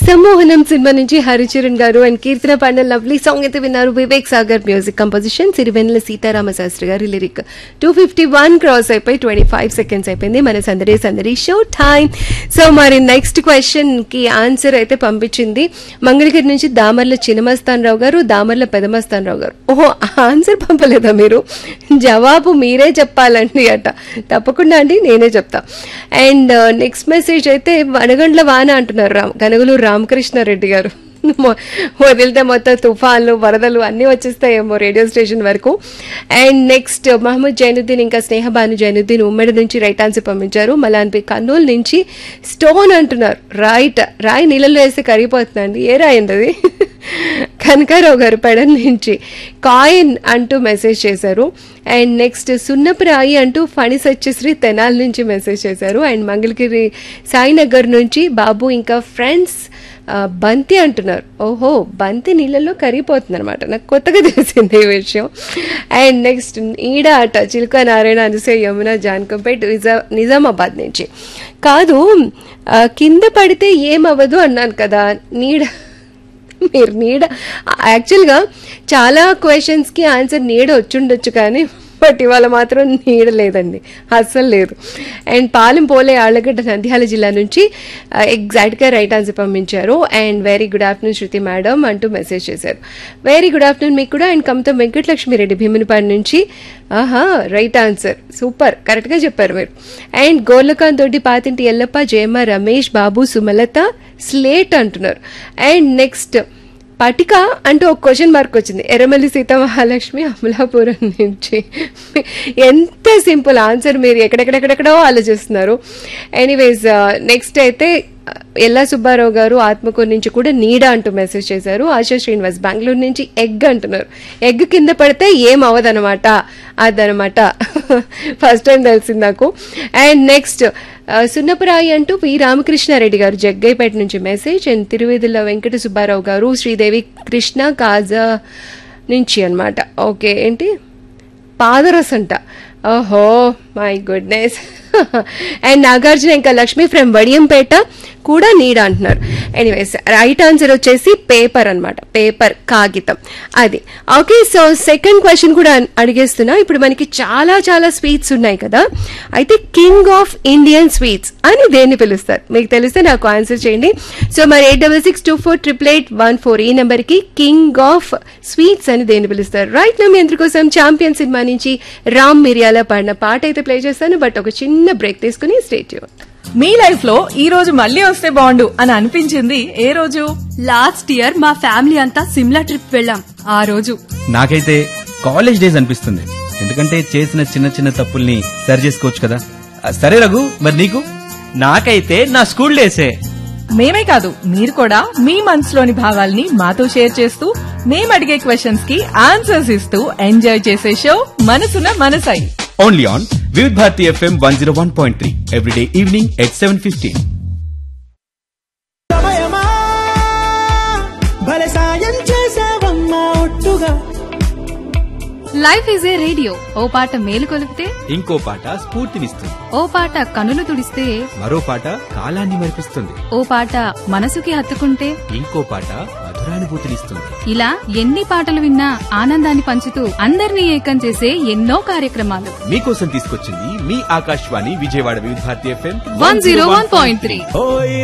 సమ్మోహనం cinema నుంచి హరిచరణ్ గారు and Keerthana పాండ లవ్లీ సాంగ్ అయితే విన్నారు వివేక్ సాగర్ మ్యూజిక్ కంపోజిషన్ సిరివెన్నెల సీతారామ శాస్త్రి గారి lyric two fifty one cross అయిపోయి ట్వంటీ ఫైవ్ సెకండ్స్ అయిపోయింది మన సందడి సందడి షో టైం సో మరి నెక్స్ట్ క్వశ్చన్ కి ఆన్సర్ అయితే పంపించింది మంగళగిరి నుంచి దామర్ల చిన్నమస్తాన్ రావు గారు దామర్ల పెదమస్తాన్ రావు గారు ఓహో ఆన్సర్ పంపలేదా మీరు జవాబు మీరే చెప్పాలండి అట తప్పకుండా అండి నేనే చెప్తా అండ్ నెక్స్ట్ మెసేజ్ అయితే వనగండ్ల వాన అంటున్నారు రామ్ గనగలూరు రామకృష్ణారెడ్డి గారు మొ- వదిలితే మొత్తం తుఫాన్లు వరదలు అన్నీ వచ్చేస్తాయేమో రేడియో స్టేషన్ వరకు అండ్ నెక్స్ట్ మహమ్మద్ జైనుద్దీన్ ఇంకా స్నేహబాను జైనుద్దీన్ ఉమ్మడి నుంచి రైట్ ఆన్సర్ పంపించారు మలాన్పి కర్నూలు నుంచి స్టోన్ అంటున్నారు రైట్ రాయి నీళ్ళలో వేస్తే కరిగిపోతుందండి ఏ రాయి అండి అది కనకారావు గారు పెడన్ నుంచి కాయిన్ అంటూ మెసేజ్ చేశారు అండ్ నెక్స్ట్ సున్నపు రాయి అంటూ ఫణి సత్యశ్రీ తెనాల నుంచి మెసేజ్ చేశారు అండ్ మంగళగిరి సాయినగర్ నుంచి బాబు ఇంకా ఫ్రెండ్స్ ఆ, బంతి అంటున్నారు ఓహో బంతి నీళ్ళలో కరిగిపోతుంది అనమాట నాకు కొత్తగా తెలిసింది ఈ విషయం అండ్ నెక్స్ట్ ఈడ ఆట చిలుక నారాయణ అనుసే యమున జాన్కంపేట్ నిజా నిజామాబాద్ నుంచి కాదు ఆ, కింద పడితే ఏమవ్వదు అన్నాను కదా నీడ మీరు నీడ యాక్చువల్గా చాలా క్వశ్చన్స్కి ఆన్సర్ నీడ వచ్చుండొచ్చు కానీ బట్ ఇవాళ మాత్రం నీడ లేదండి అస్సలు లేదు అండ్ పాలెం పోలే ఆళ్ళగడ్డ నంద్యాల జిల్లా నుంచి ఆ, ఎగ్జాక్ట్గా రైట్ ఆన్సర్ పంపించారు and very good afternoon Shruti madam అంటూ మెసేజ్ చేశారు వెరీ గుడ్ ఆఫ్టర్నూన్ మీకు కూడా అండ్ కమతం వెంకటలక్ష్మిరెడ్డి భీమునిపాడు నుంచి ఆహా రైట్ ఆన్సర్ సూపర్ కరెక్ట్గా చెప్పారు మీరు అండ్ గోర్లకాంత్ తోటి పాతింటి ఎల్లప్ప జయమ్మ రమేష్ బాబు సుమలత స్లేట్ అంటున్నారు అండ్ నెక్స్ట్ పటిక అంటూ ఒక క్వశ్చన్ మార్క్ వచ్చింది ఎర్రమల్లి సీతామహాలక్ష్మి అమలాపురం నుంచి ఎంత సింపుల్ ఆన్సర్ మీరు ఎక్కడెక్కడెక్కడెక్కడో ఆలోచిస్తున్నారు ఎనీవేస్ నెక్స్ట్ అయితే ఎల్లా సుబ్బారావు గారు ఆత్మకూరు నుంచి కూడా నీడ అంటూ మెసేజ్ చేశారు ఆశా శ్రీనివాస్ బెంగళూరు నుంచి ఎగ్ అంటున్నారు ఎగ్ కింద పడితే ఏం అవ్వదనమాట అదనమాట ఫస్ట్ టైం తెలిసింది నాకు అండ్ నెక్స్ట్ సున్నపురాయి అంటూ వి రామకృష్ణారెడ్డి గారు జగ్గైపేట నుంచి మెసేజ్ అండ్ తిరువేదుల వెంకట సుబ్బారావు గారు శ్రీదేవి కృష్ణ కాజా నుంచి అన్నమాట ఓకే ఏంటి పాదరస్ అంట ఓహో మై గుడ్నెస్ అండ్ నాగార్జున ఇంకా లక్ష్మి ఫ్రమ్ వడియంపేట కూడా నీడ అంటున్నారు ఎనీవేస్ రైట్ ఆన్సర్ వచ్చేసి పేపర్ అన్నమాట పేపర్ కాగితం అది ఓకే సో సెకండ్ క్వశ్చన్ కూడా అన్- అడిగేస్తున్నా ఇప్పుడు మనకి చాలా చాలా స్వీట్స్ ఉన్నాయి కదా అయితే కింగ్ ఆఫ్ ఇండియన్ స్వీట్స్ అని దేన్ని పిలుస్తారు మీకు తెలిస్తే నాకు ఆన్సర్ చేయండి సో మరి eight double six two four triple eight one four ఈ నెంబర్కి కింగ్ ఆఫ్ స్వీట్స్ అని దేన్ని పిలుస్తారు రైట్ నా మీ అందరి కోసం ఛాంపియన్ సినిమా నుంచి రామ్ మిరియాల పాడిన పాట అయితే ప్లే చేస్తాను బట్ ఒక చిన్న బ్రేక్ తీసుకుని స్టేట్ మీ లైఫ్ లో ఈ రోజు మళ్ళీ వస్తే బాగుండు అని అనిపించింది ఏ రోజు లాస్ట్ ఇయర్ మా ఫ్యామిలీ అంతా సిమ్లా ట్రిప్ వెళ్ళాం ఆ రోజు నాకైతే కాలేజ్ డేస్ అనిపిస్తుంది ఎందుకంటే చేసిన చిన్న చిన్న తప్పుల్ని సరి చేసుకోవచ్చు కదా ఆ, సరే రఘు మరి నీకు నాకైతే నా స్కూల్ డేసే మేమే కాదు మీరు కూడా మీ మనసులోని భావాల్ని మాతో షేర్ చేస్తూ మేము అడిగే క్వశ్చన్స్ కి ఆన్సర్స్ ఇస్తూ ఎంజాయ్ చేసే షో మనసున మనసై only on Vividh Bharati FM one zero one point three everyday evening at seven fifteen సమయమా భలే సాయం చేసావమ్మా ఒట్టుగా లైఫ్ ఈజ్ ఏ రేడియో ఓ పాట మేలు కొలిపితే ఇంకో పాట స్ఫూర్తినిస్తుంది ఓ పాట కనులు తుడిస్తే మరో పాట కాలాన్ని మరిపిస్తుంది ఓ పాట మనసుకి హత్తుకుంటే ఇంకో పాట మధురానుభూతినిస్తుంది ఇలా ఎన్ని పాటలు విన్నా ఆనందాన్ని పంచుతూ అందరినీ ఏకం చేసే ఎన్నో కార్యక్రమాలు మీకోసం తీసుకొచ్చింది మీ Akashvani Vijayawada Vividha Bharati FM one zero one point three ఓయ్